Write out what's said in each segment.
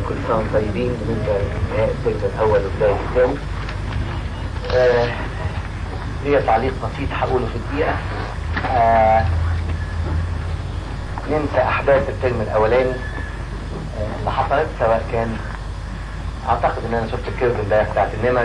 كل سنة وانتم طيبين بالنسبة لنهاية السجن الأول وبداية الثاني. آه ليا تعليق بسيط هقوله في الدقيقة. آه ننسى أحداث الفيلم الأولاني آه اللي حصلت سواء كان أعتقد إن أنا شفت الكيرف امبارح بتاعت النمر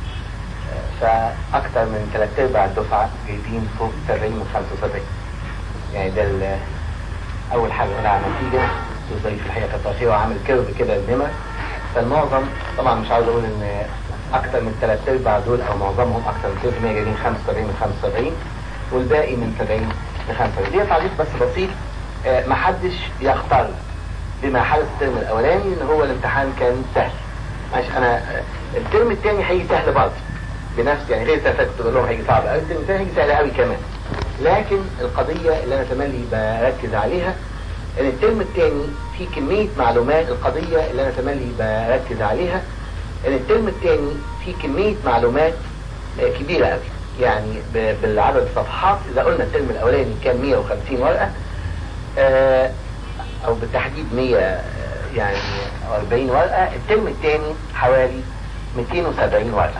آه فأكثر من ثلاث أرباع الدفعة جايبين فوق 70 من 75 يعني ده ال- أول حاجة هنا على النتيجة الضيف في الحقيقة كتر خيره وعامل كيرف كده النمر فالمعظم طبعا مش عاوز أقول إن أكثر من ثلاث أرباع دول أو معظمهم أكثر من 100% جايبين 75 من 75 والباقي من 70 ل 75 دي تعليق بس بسيط آه، محدش يختار بما حدث الترم الأولاني إن هو الامتحان كان سهل معلش أنا آه، الترم الثاني هيجي سهل برضه بنفس يعني غير سنة كنت بقول لهم هيجي صعب قوي الترم الثاني هيجي سهل قوي كمان لكن القضية اللي أنا تملي بركز عليها ان الترم الثاني في كمية معلومات القضية اللي انا تملي بركز عليها ان الترم الثاني في كمية معلومات آه، كبيرة قوي يعني ب- بالعدد الصفحات اذا قلنا الترم الاولاني كان 150 ورقة آه، او بالتحديد 100 آه، يعني 40 ورقة الترم الثاني حوالي 270 ورقة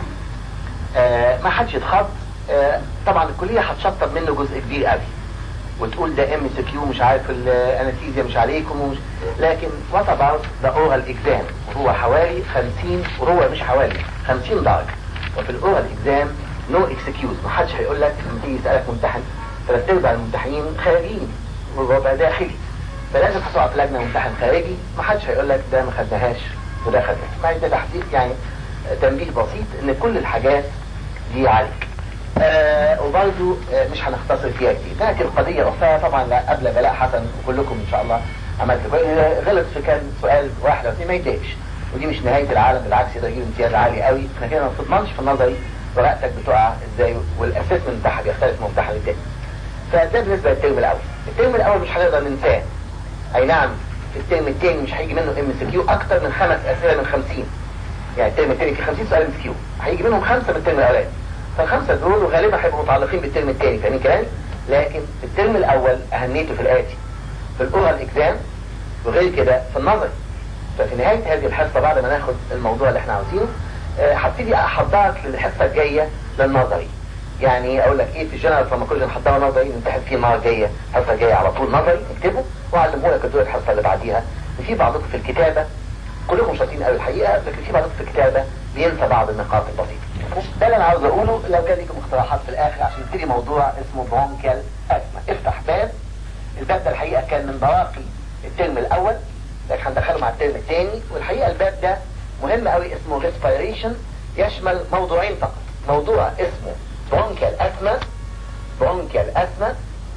آه، ما حدش يتخض آه، طبعا الكلية هتشطب منه جزء كبير قوي وتقول ده ام سي كيو مش عارف الانستيزيا مش عليكم ومش لكن وات اباوت ذا اورال اكزام وهو حوالي 50 وهو مش حوالي 50 درجه وفي الاورال اكزام نو اكسكيوز ما حدش هيقول لك لما تيجي يسالك ممتحن ثلاث ارباع الممتحنين خارجين والربع داخلي فلازم هتقع في لجنه ممتحن خارجي ما حدش هيقول لك ده ما خدناهاش وده خدناه مع ده تحقيق يعني تنبيه بسيط ان كل الحاجات دي عليك آه وبرضه آه مش هنختصر فيها كتير لكن القضية أختها طبعا لا قبل بلاء حسن وكلكم إن شاء الله عملت آه، غلط في كان سؤال واحد أو اثنين ما يتضايقش ودي مش نهاية العالم بالعكس يقدر يجيب امتياز عالي قوي احنا كده ما بتضمنش في النظري ورقتك بتقع ازاي والاسسمنت بتاعها بيختلف من ممتحن للتاني فده بالنسبة للترم الأول الترم الأول مش هنقدر ننساه أي نعم في الترم الثاني مش هيجي منه ام سي كيو أكتر من خمس أسئلة من 50 يعني الترم الثاني في 50 سؤال ام سي كيو هيجي منهم خمسة من الترم الأولاني فالخمسة دول غالبا هيبقوا متعلقين بالترم الثاني فاهمين كلامي؟ لكن في الترم الأول أهميته في الآتي في الأورال إكزام وغير كده في النظري ففي نهاية هذه الحصة بعد ما ناخد الموضوع اللي احنا عاوزينه آه، هبتدي احضرك للحصة الجاية للنظري يعني اقول لك ايه في الجنرال فارماكولوجي نحضرها نظري نمتحن فيه المرة الجاية الحصة الجاية على طول نظري اكتبه واعلمه لك الدور الحصة اللي بعديها وفي بعضكم في الكتابة كلكم شاطرين قوي الحقيقة لكن في بعضكم في الكتابة بينسى بعض النقاط البسيطة ده اللي انا عاوز اقوله لو كان لكم اقتراحات في الاخر عشان نبتدي موضوع اسمه برونكال اسما افتح باب الباب ده الحقيقة كان من بواقي الترم الاول لكن هندخله مع الترم الثاني والحقيقة الباب ده مهم قوي اسمه respiration يشمل موضوعين فقط موضوع اسمه برونكال اسما برونكال اسما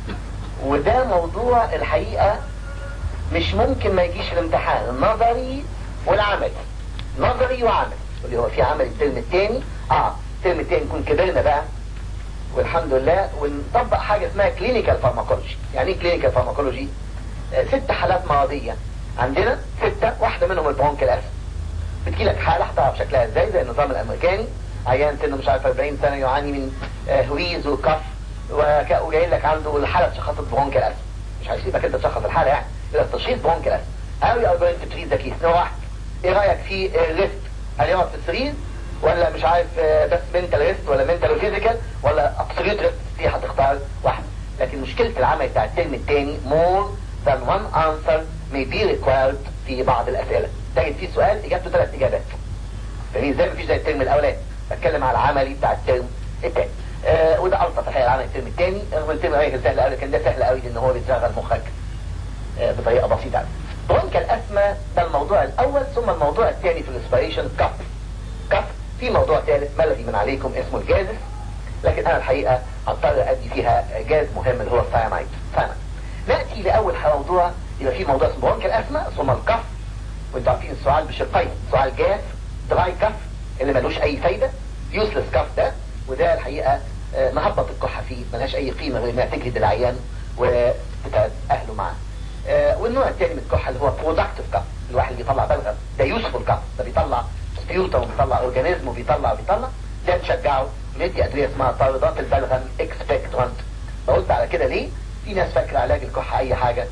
وده موضوع الحقيقة مش ممكن ما يجيش الامتحان النظري والعملي نظري وعملي اللي هو في عمل الترم الثاني اه الترم الثاني نكون كبرنا بقى والحمد لله ونطبق حاجة اسمها كلينيكال فارماكولوجي يعني ايه كلينيكال فارماكولوجي آه ست حالات مرضية عندنا ستة واحدة منهم البرونكال اسم بتجيلك حالة هتعرف شكلها ازاي زي النظام الامريكاني عيان سنه مش عارف 40 سنة يعاني من آه هويز وكف وك- وجاي لك عنده الحالة اتشخصت برونكال اسم مش هيسيبك انت تشخص الحالة يعني يبقى تشخيص برونكال اسم How you are going to treat the case نوع واحد ايه رأيك في الريست هل يقعد في السرير ولا مش عارف آه، بس منتال ريست ولا منتال وفيزيكال ولا ابسوليوت ريست دي هتختار واحد لكن مشكلة العمل بتاع الترم الثاني more than one answer may be required في بعض الأسئلة تجد فيه سؤال إجابته ثلاث إجابات فاهمين ازاي مفيش زي الترم الأولاني بتكلم على العملي بتاع الترم الثاني آه وده ألطف الحقيقة العمل الترم الثاني رغم الترم الأولاني كان سهل قوي لكن ده سهل قوي لأن هو بيشغل مخك آه بطريقة بسيطة قوي برونكال أسما ده الموضوع الأول ثم الموضوع الثاني في الاسبيريشن كف كف في موضوع ثالث ملغي من عليكم اسمه الجازف لكن انا الحقيقة هضطر ادي فيها جاز مهم اللي هو الساينايد ساينايد نأتي لأول موضوع يبقى في موضوع اسمه برونكال أسما ثم الكف وانتوا عارفين السؤال بشقين سؤال جاف دراي كف اللي ملوش اي فايدة يوسلس كف ده وده الحقيقة آه، مهبط الكحة فيه ملهاش اي قيمة غير انها تجهد العيان وتتعب اهله معاه آه، والنوع الثاني من الكحة اللي هو برودكتيف كف الواحد اللي بيطلع بلغم ده يوسفول كف ده بيطلع سبيوتم وبيطلع اورجانيزم وبيطلع وبيطلع ده نشجعه ندي ادوية اسمها طاردات البلغم اكسبكترانت بقولت على كده ليه؟ في ناس فاكرة علاج الكحة اي حاجة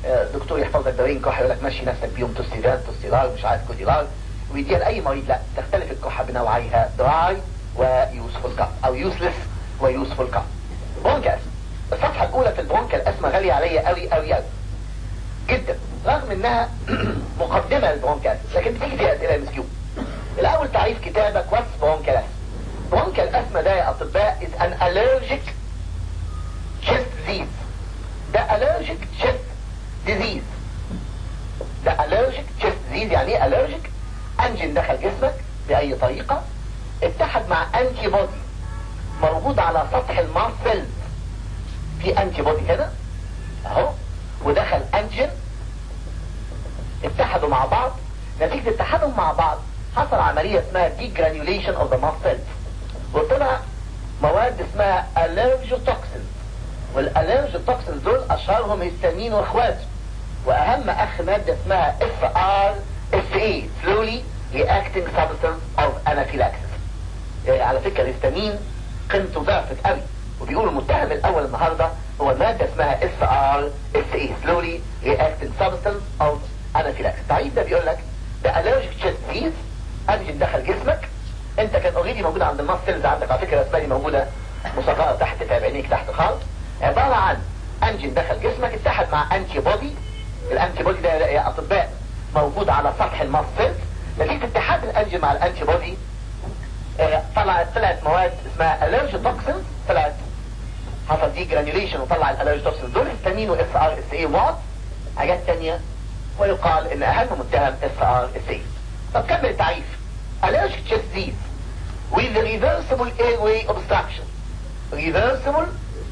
آه، دكتور يحفظ لك دوايين كحه يقول لك مشي نفسك بيهم توستيران توستيرال مش عارف كوديرال ويديها لاي مريض لا تختلف الكحه بنوعيها دراي ويوسفول كاب او يوسلس ويوسفول كاب برونكا الصفحه الاولى في البرونكا الاسمى غاليه عليا قوي قوي قوي جدا رغم انها مقدمه للبرونكا لكن بتيجي فيها اسئله ام كيو الاول تعريف كتابك واتس برونكا برونكا الاسمى ده يا اطباء is an allergic chest disease ده allergic chest disease ده allergic chest disease يعني ايه allergic انجن دخل جسمك باي طريقة اتحد مع انتي بودي موجود على سطح الماس سيلز في انتي بودي هنا اهو ودخل انجن اتحدوا مع بعض نتيجة اتحادهم مع بعض حصل عملية اسمها degranulation of the mast cells وطلع مواد اسمها allergotoxins والالرجوتوكسين دول اشهرهم هيستامين واخواته واهم اخ مادة اسمها اف ار اف اي slowly reacting substance of anaphylaxis يعني على فكرة الهستامين قيمته ضعفت قوي وبيقولوا المتهم الاول النهاردة هو مادة اسمها اف ار اف اي slowly reacting substance of anaphylaxis التعريف ده بيقول لك ده allergic chest disease انجن دخل جسمك انت كان اوريدي موجود عند الماس سيلز عندك على فكرة الاسماء دي موجودة مصغرة تحت في عينيك تحت خالص عبارة عن انجن دخل جسمك اتحد مع انتي بودي الانتي بودي ده يا اطباء موجود على سطح الماس سيلز نتيجة اتحاد الانجن مع الانتي بودي اه طلعت طلعت مواد اسمها الرجي توكسين طلعت حصل دي جرانيوليشن وطلع الالرجي توكسين دول هيستامين واف ار اس اي وات حاجات تانية ويقال ان اهم متهم اف ار اس اي طب كمل التعريف allergic chest disease with reversible airway obstruction reversible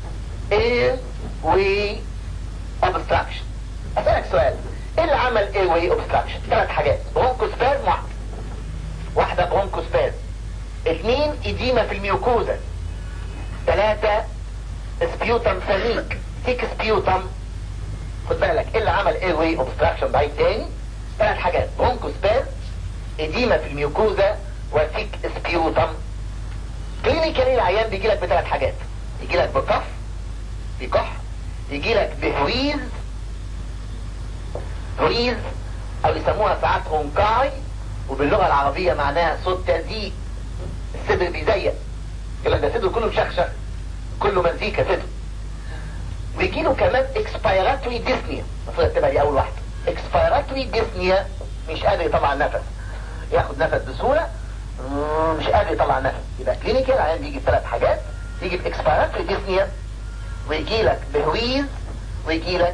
airway obstruction اسألك سؤال ايه اللي عمل airway obstruction ثلاث حاجات برونكوسبازم واحدة واحدة برونكوسبازم اثنين اديمة في الميوكوزا ثلاثة سبيوتم سميك ثيك سبيوتم خد بالك ايه اللي عمل airway obstruction بعيد تاني ثلاث حاجات برونكوسبازم اديمة في الميوكوزا وثيك سبيوتم كلينيكالي العيان بيجي لك بثلاث حاجات يجي لك بكف بكح يجي لك بهويز هويز او يسموها ساعات هونكاي وباللغة العربية معناها صوت تزييق الصدر بيزيق يقول ده صدره كله مشخشخ كله مزيكا صدر ويجي له كمان اكسبيراتوري ديسنيا المفروض تبقى دي اول واحدة اكسبيراتوري ديسنيا مش قادر يطلع نفس ياخد نفس بسهولة مش قادر يطلع نفس يبقى كلينيكال العيان بيجي بثلاث حاجات يجي باكسبيراتوري ديسنيا ويجي لك بهويز ويجي لك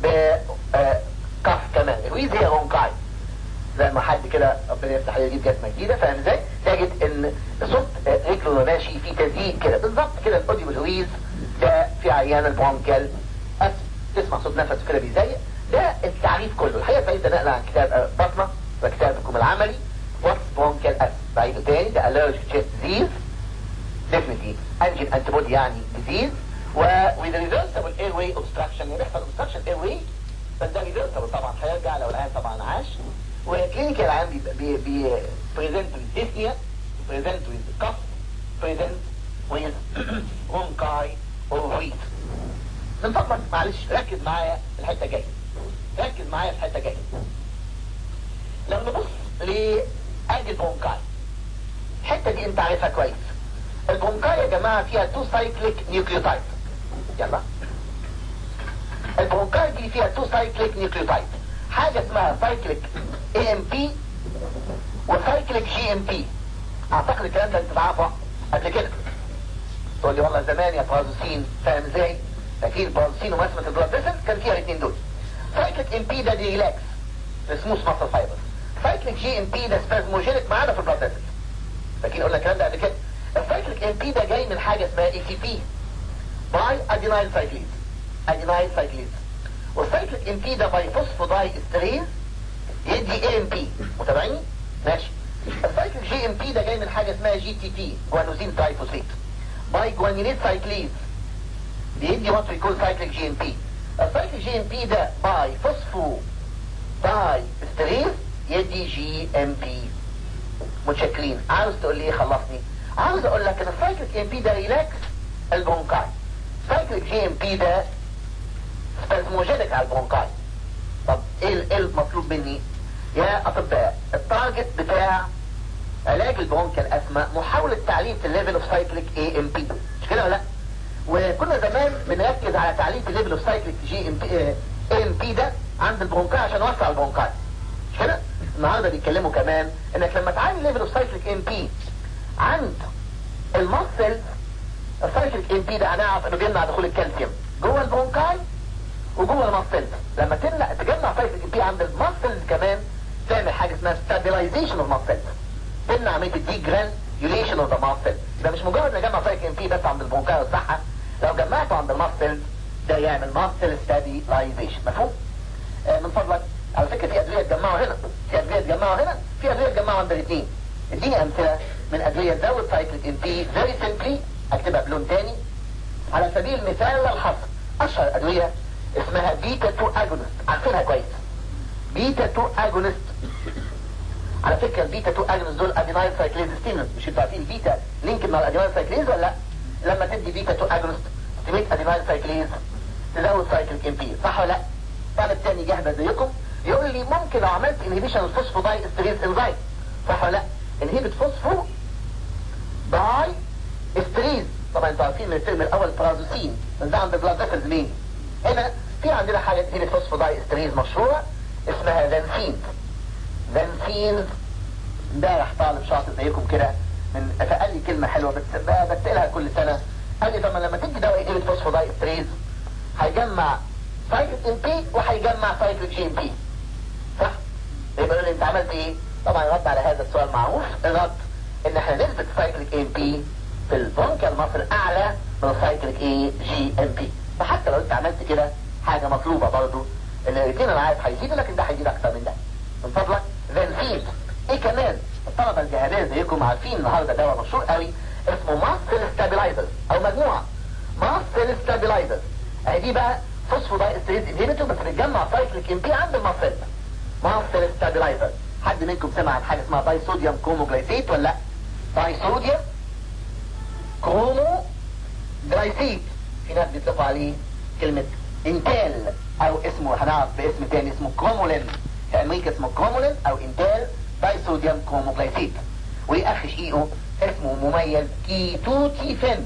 بكف كمان الهويز هي رونكاي زي ما حد كده ربنا يفتح عليه يجيب جسمه جديده فاهم ازاي؟ تجد ان صوت رجله وهو ماشي في تزييد كده بالظبط كده الاوديو بالهويز ده في عيان البرونكال أس تسمع صوت نفس كده بيزيق ده التعريف كله الحقيقه فايت نقل عن كتاب بطنه وكتابكم العملي واتس برونكال اس بعيده تاني ده allergic chest disease definitely انجن antibody يعني disease و with reversible airway obstruction يعني بيحصل obstruction airway بس ده reversible طبعا هيرجع لو العيان طبعا عاش وكلينيكال العيان بي بي بي present with dyspnea present with cough present with bronchi or wheat من فضلك معلش ركز معايا الحته جايه ركز معايا في الحته جايه لما نبص لادي البرونكاي الحته دي انت عارفها كويس البرونكاي يا جماعه فيها تو سايكليك نيوكليوتايد يلا البرونكاي دي فيها تو سايكليك نيوكليوتايد حاجه اسمها سايكليك اي ام بي وسايكليك جي ام بي اعتقد الكلام ده انت تعرفه قبل كده تقول لي والله زمان يا برازوسين فاهم ازاي اكيد برازوسين ومسمة البلاد فيسل كان فيها الاثنين دول سايكليك ام بي ده دي ريلاكس سموث ماسل فايبر سايكليك جي ام بي ده سبازموجينيك ما عدا في البلاد فيسل لكن قلنا الكلام ده قبل كده السايكليك ام بي ده جاي من حاجه اسمها اي سي بي باي ادينايل سايكليز ادينايل سايكليز والسايكليك ام بي ده باي فوسفوداي استريز يدي اي ام بي متابعيني ماشي السايكليك جي ام بي ده جاي من حاجه اسمها جي تي تي جوانوزين ترايفوسيت باي جوانينيت سايكليز بيدي وات وي كول سايكليك جي ام بي السايكليك جي ام بي ده باي فوسفو داي استريز يدي جي ام بي متشكلين عاوز تقول لي ايه خلصني عاوز اقول لك ان السايكليك ام بي ده ريلاكس البرونكاي سايكليك جي ام بي ده سبازموجينيك على البرونكاي ايه المطلوب مني يا اطباء التارجت بتاع علاج البرونكيال اسما محاولة تعليم في الليفل اوف سايكليك اي ام بي مش كده ولا لا وكنا زمان بنركز على تعليم في الليفل اوف سايكليك جي ام بي اي ام بي ده عند البرونكاي عشان نوسع البرونكاي مش كده النهارده بيتكلموا كمان انك لما تعلم ليفل اوف سايكليك ام بي عند المصل السايكليك ام بي ده هنعرف انه بيمنع دخول الكالسيوم جوه البرونكاي وجوه المصل لما تمنع تجمع سايكليك ام بي عند المصل كمان تعمل حاجه اسمها ستابلايزيشن اوف مصل تمنع عمليه الدي جرانيوليشن اوف ذا ماسل ده مش مجرد نجمع سايك ام بي بس عند البرونكاي والصحه لو جمعته عند الماسل ده يعمل ماسل ستابلايزيشن مفهوم آه من فضلك على فكره في ادويه تجمعوا هنا في ادويه تجمعوا هنا في ادويه تجمعوا عند الاثنين اديني امثله من ادويه تزود سايكليك ام بي فيري سمبلي اكتبها بلون تاني على سبيل المثال للحصر اشهر ادويه اسمها بيتا 2 اجونست عارفينها كويس بيتا 2 اجونست على فكرة البيتا 2 اجنس دول ادينايل سايكليز ستيمولس مش انتوا عارفين البيتا لينك مع الادينايل سايكليز ولا لا لما تدي بيتا 2 اجنس ستيميت ادينايل سايكليز تزود سايكليك ام بي صح ولا لا طالب تاني جهبة زيكم يقول لي ممكن لو عملت انهبيشن الفوسفوداي استريز انزايم صح ولا لا انهبت فوسفو داي استريز طبعا انتوا عارفين من الترم الاول برازوسين من ده عند بلاد فيسلز مين هنا في عندنا حاجة انهبت فوسفوداي استريز مشهورة اسمها لانفين بنزين امبارح طالب شاطر زيكم كده من فقال لي كلمة حلوة بس بتقلها كل سنة قال لي طب لما تدي دواء يجيب فوسفوداي استريز هيجمع سايكل ام بي وهيجمع سايكل جي ام بي صح؟ يبقى لي انت عملت ايه؟ طبعا الرد على هذا السؤال معروف الرد ان احنا نسبة سايكليك ام بي في البرونكيال مصر اعلى من سايكليك اي جي ام بي فحتى لو انت عملت كده حاجة مطلوبة برضو ان الاثنين انا عارف هيزيدوا لكن ده هيزيد اكتر من ده من فضلك فانفيد ايه كمان الطلبة الجهابية زيكم عارفين النهاردة دواء مشهور قوي اسمه ماسل ستابلايزر او مجموعة ماسل ستابلايزر اهي دي بقى فوسفوداي استريز انهيبيتور بس بتجمع سايكليك ام بي عند الماسل ماسل ستابلايزر حد منكم سمع عن حاجة اسمها داي صوديوم كروموجلايسيت ولا لا داي صوديوم كرومو جلايسيت في ناس بيطلقوا عليه كلمة انتال او اسمه هنعرف باسم تاني اسمه كرومولين في امريكا اسمه كرومولين او انتال دايصوديوم كروموجلايسيت واخ شقيقه اسمه مميز كيتوتي فين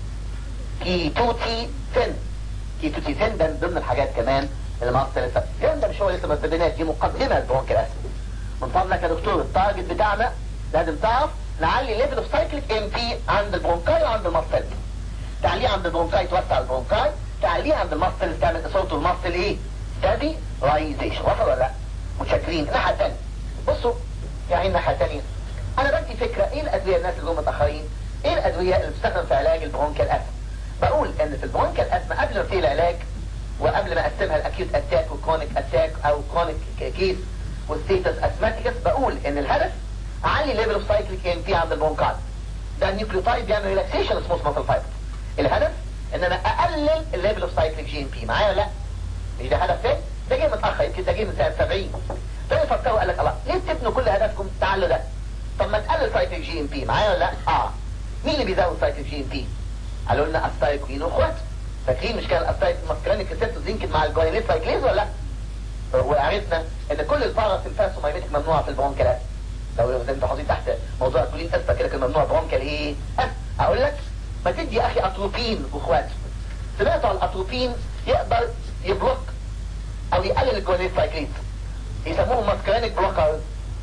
كيتوتي فين كيتوتي فين ده من ضمن الحاجات كمان اللي مصر لسه الكلام ده مش هو لسه ما ابتديناش دي مقدمه البرونكيال اسيد من فضلك يا دكتور التارجت بتاعنا لازم تعرف نعلي ليفل اوف سايكليك ام بي عند البرونكاي وعند المصل تعليه عند البرونكاي توسع البرونكاي تعليه عند المصل تعمل اصابته المصل ايه ستادي رايزيشن وصل ولا لا متشكرين الناحيه الثانيه بصوا يعني الناحيه الثانيه انا بدي فكره ايه الادويه الناس اللي هم متاخرين ايه الادويه اللي بتستخدم في علاج البرونكيال اسم بقول ان في البرونكيال اسم قبل ما ابتدي العلاج وقبل ما اقسمها الاكيوت اتاك وكرونيك اتاك او كرونيك كيس وستيتس اسماتيكس بقول ان الهدف اعلي ليفل اوف سايكليك ام بي عند البرونكاي ده النيوكليوتايد بيعمل ريلاكسيشن سموث ماسل فايبر الهدف ان انا اقلل الليفل اوف سايكليك جي ام بي معايا ولا لا مش ده هدف تاني ده جه متاخر يمكن ده جه من سنه 70 فانا فكروا قال لك الله ليه بتبنوا كل هدفكم تعالوا ده طب ما تقلل سايكليك جي ام بي معايا ولا لا اه مين اللي بيزود سايكليك جي ام بي قالوا لنا استايكوين واخواته فاكرين مش كان الاستايك ماسكرانيك ريسبتورز يمكن مع الجوينيت سايكليز ولا لا وعرفنا ان كل الباراسمباسومايميتك ممنوعه في البرونكالات لو زي انت حاطين تحت موضوع الكولين اسفا كده كان ممنوع برونكال ايه أه اقول لك ما تدي اخي اتروبين واخواته سمعتوا عن الاتروبين يقدر يبلوك او يقلل الجوينيت سايكليز يسموهم ماسكرانيك بلوكرز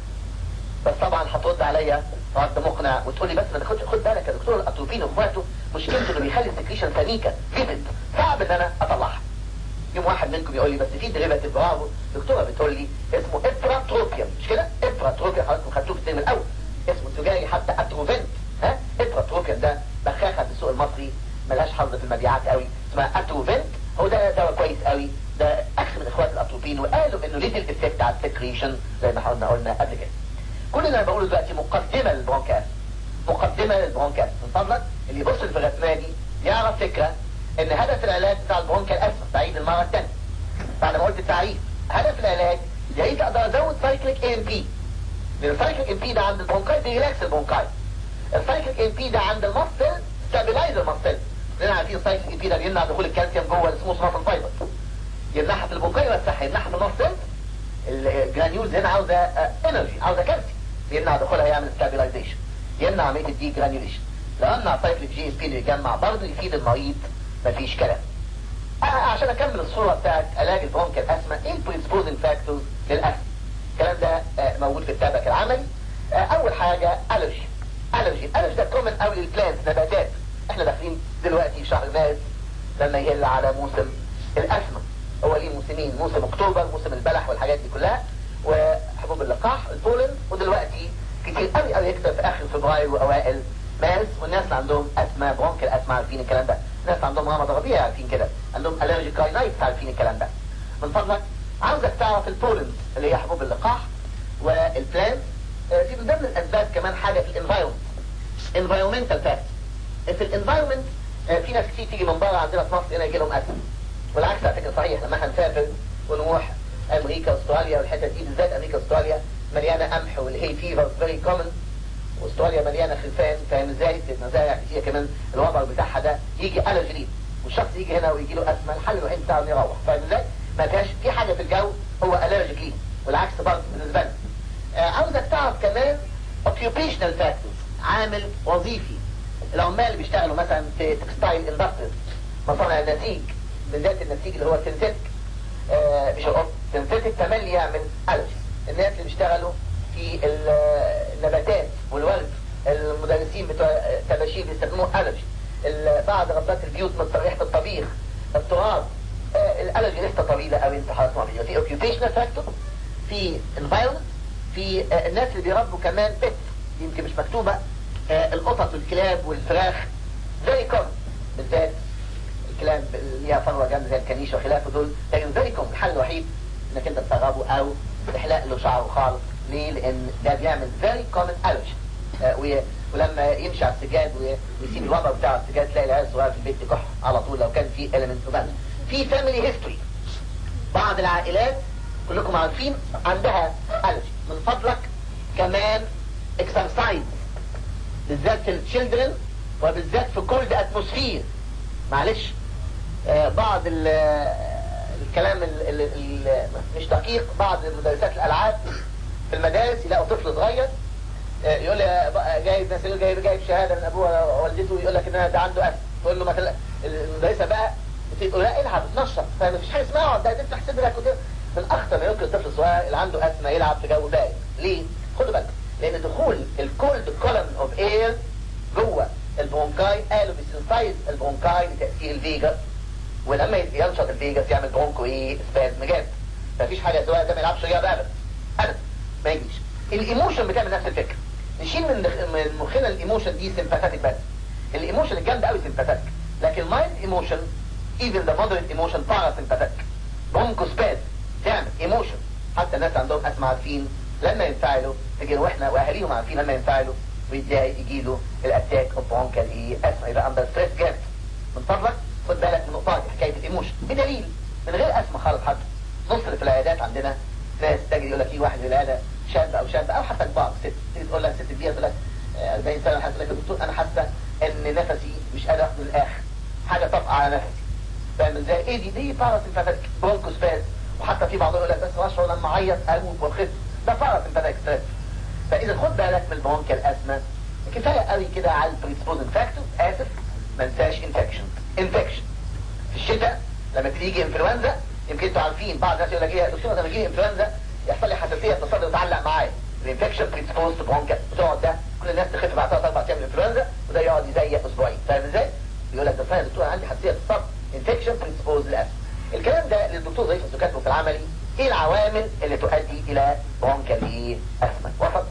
بس طبعا هترد عليا رد مقنع وتقول لي بس ما تاخدش خد بالك يا دكتور الاتروبين واخواته مشكلته انه بيخلي السكريشن سميكه فيزيت صعب ان انا اطلعها يوم واحد منكم يقول لي بس في ديريفاتيف برافو دكتوره بتقول لي اسمه اتراتروبيوم مش كده اتراتروبيوم حضراتكم خدتوه في الترم الاول اسمه تجاري حتى اتروفنت ها اتراتروبيوم ده بخاخه في السوق المصري ملهاش حظ في المبيعات قوي اسمها اتروفنت هو ده دواء كويس قوي ده اخ من اخوات الاتروبين وقالوا انه ليه الافكت على السكريشن زي ما احنا قلنا قبل كده كل اللي انا بقوله دلوقتي مقدمه للبرونكاس مقدمه للبرونكاس من فضلك اللي يبص في الرسمه دي يعرف فكره ان هدف العلاج بتاع البرونكال اسف بعيد المره الثانيه بعد ما قلت التعريف هدف العلاج يا ريت اقدر ازود سايكليك ام بي لان السايكليك ام بي ده عند البرونكاي بيريلاكس البرونكاي السايكليك ام بي ده عند المصل ستابلايز المصل لان عارفين السايكليك ام بي ده بيمنع دخول الكالسيوم جوه السموث ماسل فايبر يمنعها في البرونكاي يوسعها يمنعها في المصل مولكيولز هنا عاوزه انرجي عاوزه كالسيوم يمنع دخولها يعمل ستابلايزيشن يمنع عمليه الدي جرانيوليشن لو امنع سايكل جي اس بي اللي يجمع برضه يفيد المريض مفيش كلام آه عشان اكمل الصوره بتاعت علاج البرونكيال اسما ايه البريسبوزنج فاكتورز للاسما الكلام ده آه موجود في كتابك العملي آه اول حاجه الرجي الرجي الالرجي ده كومن قوي للبلانت نباتات احنا داخلين دلوقتي في شهر مارس لما يهل على موسم الاسما هو ليه موسمين موسم اكتوبر موسم البلح والحاجات دي كلها وحبوب اللقاح البولن ودلوقتي كتير قوي قوي يكتب في اخر فبراير واوائل مارس والناس اللي عندهم اسما برونكيال اسما عارفين الكلام ده الناس اللي عندهم رمض ربيع عارفين كده عندهم الرجيك راينايتس عارفين الكلام ده من فضلك عاوزك تعرف البولن اللي هي حبوب اللقاح والبلانت آه، في من ضمن الاسباب كمان حاجه في الانفايرمنت انفايرمنتال فاكت في الانفايرمنت في ناس كتير تيجي من بره عندنا في مصر هنا يجي لهم اسم والعكس على فكره صحيح لما احنا نسافر ونروح امريكا استراليا والحتت دي بالذات امريكا استراليا مليانه قمح والهي فيفر فيري كومن واستراليا مليانه خلفان فاهم ازاي مزارع كتير كمان الوضع بتاعها ده يجي الرجي والشخص يجي هنا ويجي له اسمى الحل الوحيد بتاعه انه يروح فاهم ازاي؟ ما فيهاش في حاجه في الجو هو الرجيك ليه والعكس برضه بالنسبه لنا آه عاوزك تعرف كمان occupational factors عامل وظيفي العمال اللي بيشتغلوا مثلا في تكستايل اندستريز مصانع النسيج بالذات النسيج اللي هو سينثيتك آه مش القط سينثيتك تملي يعمل الرجي الناس اللي بيشتغلوا في النباتات والورد المدرسين بتوع التباشير بيستخدموا الرجي بعض ربات البيوت من ريحه الطبيخ التراب آه الالرجي لسه طويله قوي انت حضرتك فيها في اوكيوبيشنال فاكتور في انفايرمنت في آه الناس اللي بيربوا كمان بيت يمكن مش مكتوبه آه القطط والكلاب والفراخ فيري كومن بالذات الكلاب اللي ليها فروه جامده زي الكنيشه وخلافه دول لكن فيري كومن الحل الوحيد انك انت تسربه او تحلق له شعره خالص ليه؟ لان ده بيعمل فيري كومن الرجي ولما يمشي على السجاد ويسيب الوضع بتاع السجاد تلاقي العيال الصغيره في البيت تكح على طول لو كان في element وبس في فاميلي هيستوري بعض العائلات كلكم عارفين عندها الرجي من فضلك كمان اكسرسايز بالذات في التشيلدرن وبالذات في كولد اتموسفير معلش آه بعض ال الكلام ال ال ال مش دقيق بعض مدرسات الالعاب في المدارس يلاقوا طفل صغير آه يقول لي جايب مثلا جايب جايب شهاده من ابوه ووالدته يقول لك ان ده عنده اسم تقول له مثلا المدرسه بقى تقول لا العب اتنشط فمفيش حاجه اسمها اقعد ده تفتح صدرك وكده من اخطر ما يمكن الطفل الصغير اللي عنده اسمه يلعب في جو بارد ليه؟ خدوا بالك لان دخول الكولد كولم اوف اير جوه البرونكاي قالوا بيسنسايز البرونكاي لتاثير الفيجاس ولما ينشط الفيجاس يعمل برونكو ايه سبازم جامد مفيش حاجه سواء ده ما يلعبش رياضه ابدا ابدا ما يجيش الايموشن بتعمل نفس الفكره نشيل من من مخنا الايموشن دي سمباثيك بس الايموشن الجامده قوي سمباثيك لكن مايند ايموشن even the moderate emotion parasympathetic برونكو سباز تعمل ايموشن حتى الناس عندهم اسمع عارفين لما ينفعلوا تجي واحنا واهاليهم عارفين لما ينفعلوا ويتضايق يجي له الاتاك اوف برونكال ايه اسمع يبقى اندر ستريس جامد من فضلك خد بالك من النقطه دي حكايه الايموشن بدليل من غير اسم خالص حتى نص اللي في العيادات عندنا ناس تجي يقول لك في واحد في العياده شاب او شاب او حتى كبار ست تيجي تقول لها ست كبيره تقول لك 40 سنه حاسه لك دكتور انا حاسه ان نفسي مش قادر اخد الاخر حاجه طفقه على نفسي فاهم ازاي ايه دي دي باراسمباثيك برونكوسباز وحتى في بعضهم يقول لك بس اشعر لما اعيط اموت وانخف ده باراسمباثيك ستريس فاذا خد بالك من البرونكال اسما كفايه قوي كده على البريسبوزن فاكتور اسف ما انساش انفكشن انفكشن في الشتاء لما تيجي انفلونزا يمكن انتوا عارفين بعض الناس يقول لك ايه يا دكتور لما يجي انفلونزا يحصل لي حساسيه في الصدر وتعلق معايا الانفكشن بريسبوز برونكال وتقعد ده كل الناس تخف بعد ثلاث اربع ايام من الانفلونزا وده يقعد يزيق اسبوعين فاهم ازاي؟ يقول لك ده يا دكتور عندي حساسيه في الصدر انفكشن بريسبوز للاسف الكلام ده للدكتور ضيف كاتبه في العملي ايه العوامل اللي تؤدي الى برونكال ايه اسما وسط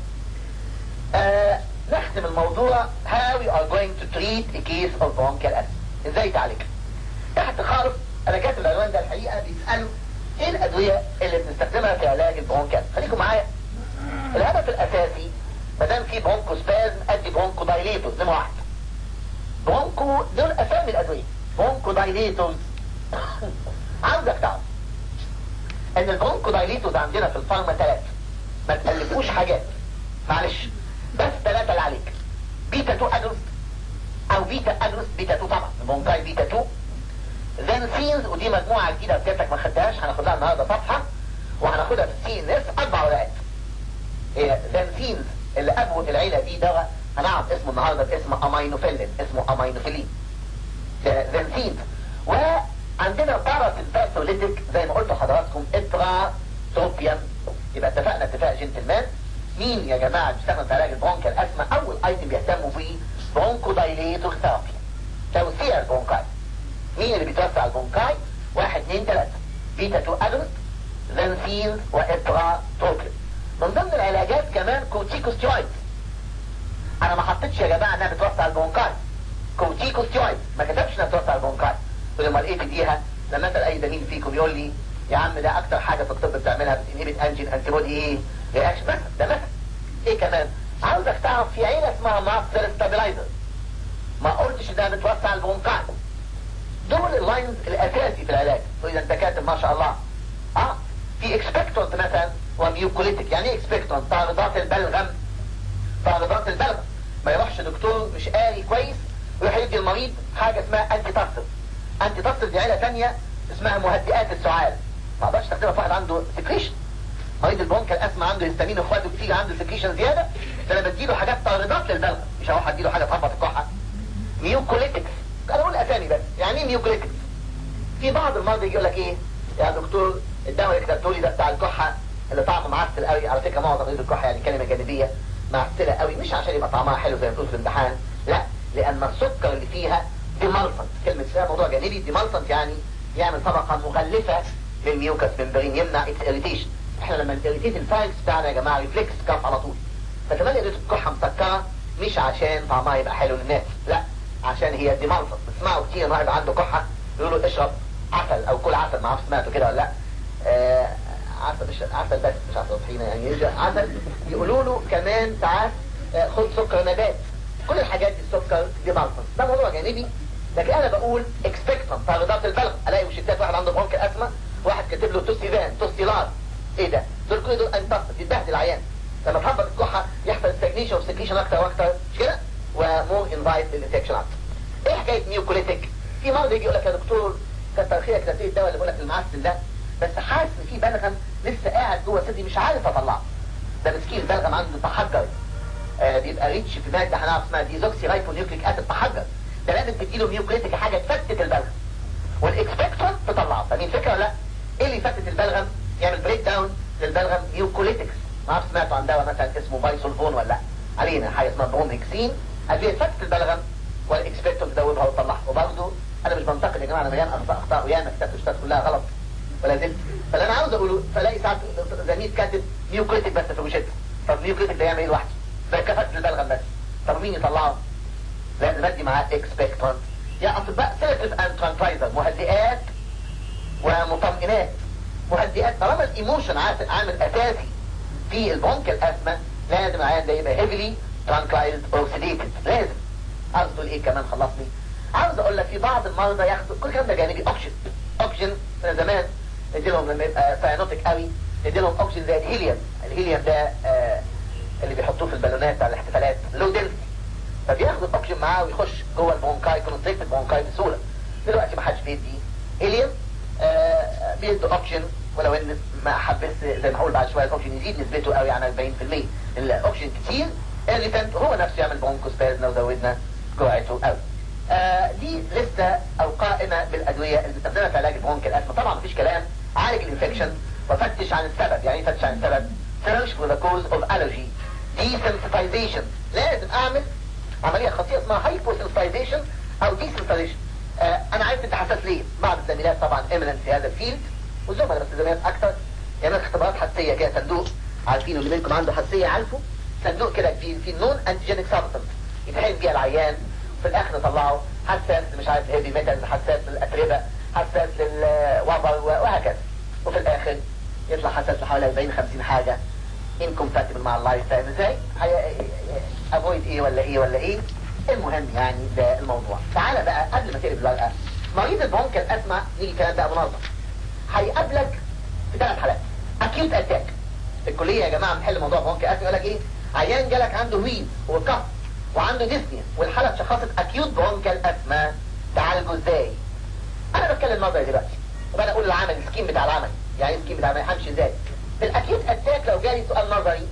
آه نختم الموضوع how we are going to treat a case of bronchial asthma ازاي تعالج تحت خالص انا كاتب العنوان ده الحقيقه بيسالوا ايه الادويه اللي بنستخدمها في علاج البرونكال خليكم معايا الهدف الاساسي ما دام في برونكو سبازم ادي برونكو دايليتوز نمره واحد برونكو دول اسامي الادويه برونكو دايليتوز عاوزك تعرف ان البرونكو دايليتوز عندنا في الفارما ثلاثه ما تألفوش حاجات معلش بس ثلاثة اللي عليك بيتا 2 ادرس او بيتا ادرس بيتا 2 طبعا البونكاي بيتا 2 فانسينز ودي مجموعة جديدة سيادتك ما خدتهاش هناخدها النهاردة صفحة وهناخدها في السي ان اس اربع ورقات هي زنسين اللي ابو العيله دي دواء هنعرف اسمه النهارده باسم امينوفيلين اسمه امينوفيلين ده زنسين وعندنا باراسيمباثوليتيك زي ما قلت لحضراتكم اتراتروبيان يبقى اتفقنا اتفاق جنتلمان مين يا جماعه بيستخدم في علاج البرونكيال اسما اول ايتم بيهتموا بيه برونكو دايليتور ثيرابي توسيع البرونكاي مين اللي بيتوسع البرونكاي واحد اثنين ثلاثة بيتا تو ادلت زنسين واتراتروبيان من ضمن العلاجات كمان كورتيكوستيرويد انا ما حطيتش يا جماعه انها بتوسع البرونكاي كورتيكوستيرويد ما كتبش انها بتوسع البرونكاي ولما لقيت ديها لما اسال اي زميل فيكم يقول لي يا عم ده اكتر حاجه في الطب بتعملها بتنهبت انجين انتي بودي ايه رياكشن بس ده مثلا ايه كمان عاوزك تعرف في عيله اسمها ماستر ستابلايزر ما قلتش انها بتوسع البرونكاي دول اللاينز الاساسي في العلاج واذا انت كاتب ما شاء الله اه في اكسبكتورنت مثلا وميوكوليتيك يعني ايه اكسبكتورنت تعرضات البلغم تعرضات البلغم ما يروحش دكتور مش قاري كويس ويروح يدي المريض حاجه اسمها انتي تاكسل انتي تاكسل دي عيله ثانيه اسمها مهدئات السعال ما اقدرش تكتبها في واحد عنده سكريشن مريض البرونكال اسمع عنده هيستامين اخواته كتير عنده سكريشن زياده فانا بديله حاجات تعرضات للبلغم مش هروح اديله حاجه تهبط الكحه ميوكوليتكس انا بقول اسامي بس يعني ايه ميوكوليتكس في بعض المرضى يقول لك ايه يا دكتور الدواء اللي كتبته لي ده بتاع الكحه اللي طعمه معسل قوي على فكره معظم مريض الكحه يعني كلمه جانبيه معسله قوي مش عشان يبقى طعمها حلو زي ما بتقول في الامتحان لا لان السكر اللي فيها ديمالسنت كلمه فيها موضوع جانبي ديمالسنت يعني يعمل طبقه مغلفه للميوكس ممبرين يمنع اكس اريتيشن احنا لما نريتيت الفايلز بتاعنا يا جماعه ريفلكس كف على طول فكمان قريت الكحه مسكره مش عشان طعمها يبقى حلو للناس لا عشان هي ديمالسنت بتسمعوا كتير واحد عنده كحه يقولوا له اشرب عسل او كل عسل ما اعرفش سمعتوا كده ولا لا آه عسل مش عسل بس مش عسل طحينه يعني يرجع عسل يقولوا له كمان ساعات آه خد سكر نبات كل الحاجات دي السكر دي مالفن ده موضوع جانبي لكن انا بقول اكسبكتم تعرضات البلغ الاقي وشتات واحد عنده برونك اسما واحد كاتب له توسيفان توستيلار ايه ده دول كل دول انتصر يتبهدل العيان لما تهبط الكحه يحصل ستاجنيشن وستاجنيشن اكتر واكتر مش كده ومور انفايت للانفكشن اكتر ايه حكايه ميوكوليتيك في مرضى يجي يقول لك يا دكتور كتر خيرك كتبت الدواء اللي بقول لك المعسل ده بس حاسس ان في بلغم لسه قاعد جوه صدري مش عارف اطلعه ده مسكين البلغم عنده تحجر آه بيبقى ريتش في ماده هنعرف اسمها ديزوكسي رايبونيوكليك اسيد تحجر ده لازم تديله ميوكليتيك حاجه تفتت البلغم والاكسبكتور تطلعه فاهمين الفكره ولا لا؟ ايه اللي يفتت البلغم؟ يعمل بريك داون للبلغم ميوكوليتكس ما اعرف سمعتوا عن دواء مثلا اسمه بايسولفون ولا لا علينا حاجه اسمها برومهكسين ادويه تفتت البلغم والاكسبكتور تدوبها وتطلعها وبرضه انا مش بنتقد يا جماعه انا مليان اخطاء اخطاء وياما كتبت الشتات كلها غلط ولا زلت فاللي انا عاوز اقوله فلاقي ساعات زميل كاتب ميوكليتك بس في وشته طب ميوكليتك ده يعمل ايه لوحده؟ ده كفت البلغم بس طب مين يطلعه؟ لازم ادي معاه اكسبكتورنت يا اطباء سيرتيف اند ترانكلايزر مهدئات ومطمئنات مهدئات طالما الايموشن عامل اساسي في البرونكال اسما لازم العيان ده يبقى هيفلي ترانكلايزد او سيديتد لازم عاوز تقول ايه كمان خلصني عاوز اقول لك في بعض المرضى ياخدوا كل الكلام ده جانبي اوكسجين اوكسجين زمان نديلهم لما يبقى ساينوتيك قوي نديلهم اوكسجين زي الهيليوم الهيليوم ده آه اللي بيحطوه في البالونات بتاع الاحتفالات لو دنسي فبياخد الاوكسجين معاه ويخش جوه البرونكاي كونستريكت البرونكاي بسهوله دلوقتي ما حدش بيدي هيليوم آه بيدوا اوكسجين ولو ان ما حبس زي ما هقول بعد شويه الاوكسجين يزيد نسبته قوي عن 40% الاوكسجين كتير irritant هو نفسه يعمل برونكوسباز لو زودنا جرعته قوي آه دي لسه او قائمه بالادويه اللي بنستخدمها في علاج البرونكال اسما طبعا مفيش كلام عالج الانفكشن وفتش عن السبب يعني ايه فتش عن السبب search for the cause of allergy desensitization لازم اعمل عمليه خطيره اسمها hyposensitization او desensitization آه انا عرفت انت حساس ليه بعض الزميلات طبعا eminent في هذا الفيلد والزملاء بس الزميلات اكتر يعمل اختبارات حساسيه كده صندوق عارفين اللي منكم عنده حساسيه عارفه صندوق كده فيه في نون انتيجينيك سبستنس يتحقن بيها العيان في الاخر نطلعه حساس مش عارف هيفي ميتال حساس للاتربه حساس للوبر وهكذا وفي الاخر يطلع حساس لحوالي 40 50 حاجه انكومباتبل مع اللايف ستايل ازاي افويد ايه ولا ايه ولا ايه المهم يعني ده الموضوع تعالى بقى قبل ما تقلب الورقه مريض البرونكال اسمع نيجي الكلام ده منظم هيقابلك في ثلاث حالات اكيوت اتاك في الكليه يا جماعه بنحل موضوع برونكال اسمع يقول لك ايه عيان جالك عنده ويز وكف وعنده ديسنيا والحاله اتشخصت اكيوت برونكال اسما تعالجه ازاي انا بتكلم نظري دلوقتي وبقى اقول العمل السكيم بتاع العمل يعني السكيم بتاع العمل همشي ازاي في الاكيوت اتاك لو جالي سؤال نظري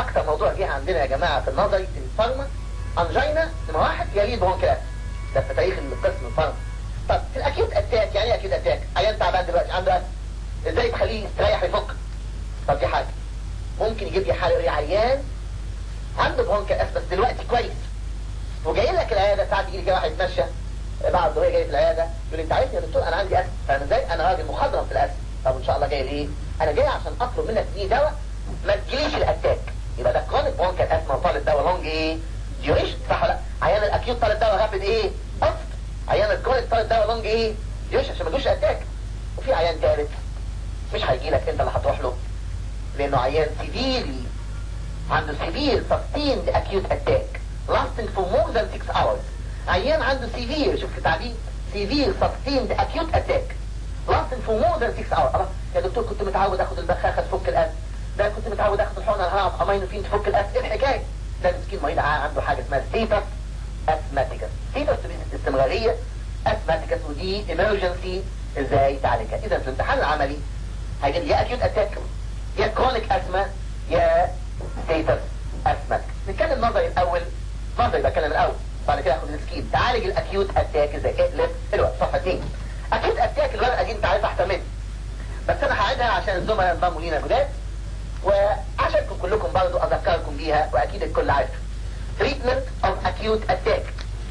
اكتر موضوع جه عندنا يا جماعه في النظري في الفارما انجينا نمره واحد يليه برونكيات ده في تاريخ القسم الفارما طب في الاكيوت اتاك يعني ايه اكيوت اتاك عيان تعبان دلوقتي عنده أسف. ازاي تخليه يستريح يفك طب دي حاجه ممكن يجيب لي حاله عيان عنده برونكيال اس بس دلوقتي كويس وجاي لك العياده ساعات يجي لي واحد يتمشى بعد الظهر جاي في العياده يقول لي انت عارفني يا دكتور انا عندي اسف فانا ازاي انا راجل مخضرم في الاسف طب ان شاء الله جاي ليه انا جاي عشان اطلب منك دي دواء ما تجيليش الاتاك يبقى ده كرونيك برونكيال اسما طالب دواء لونج ايه ديوريشن صح ولا لا عيان الاكيوت طالب دواء رابد ايه اوف عيان الكرونيك طالب دواء لونج ايه ديوريشن عشان ما يجوش اتاك وفي عيان ثالث مش هيجي لك انت اللي هتروح له لانه عيان سيفيري عنده سيفير sustained acute attack lasting for more than 6 hours عيان عنده سيفير شوف التعبير سيفير sustained acute attack lasting for more than 6 hours الله يا دكتور كنت متعود اخد البخاخه تفك الاسم ده كنت متعود اخد الحقنه الهرم امينوفين تفك الاسم ايه الحكايه ده مسكين مريض عنده حاجه اسمها ستيتس اسماتيكس ستيتس استمراريه اسماتيكس ودي emergency ازاي تعالجها اذا في الامتحان العملي هيجي يا اكيوت اتاك يا كرونيك اسما يا ستيتس اسماتيكس نتكلم نظري الاول نظري بتكلم الاول بعد كده اخد السكيم تعالج الاكيوت اتاك ازاي اقلب الوقت صفحه 2 اكيد اتاك الورقه دي انت عارف احسن مني بس انا هعيدها عشان الزملاء ينضموا لينا جداد وعشانكم كلكم برضو اذكركم بيها واكيد الكل عارفها treatment of acute attack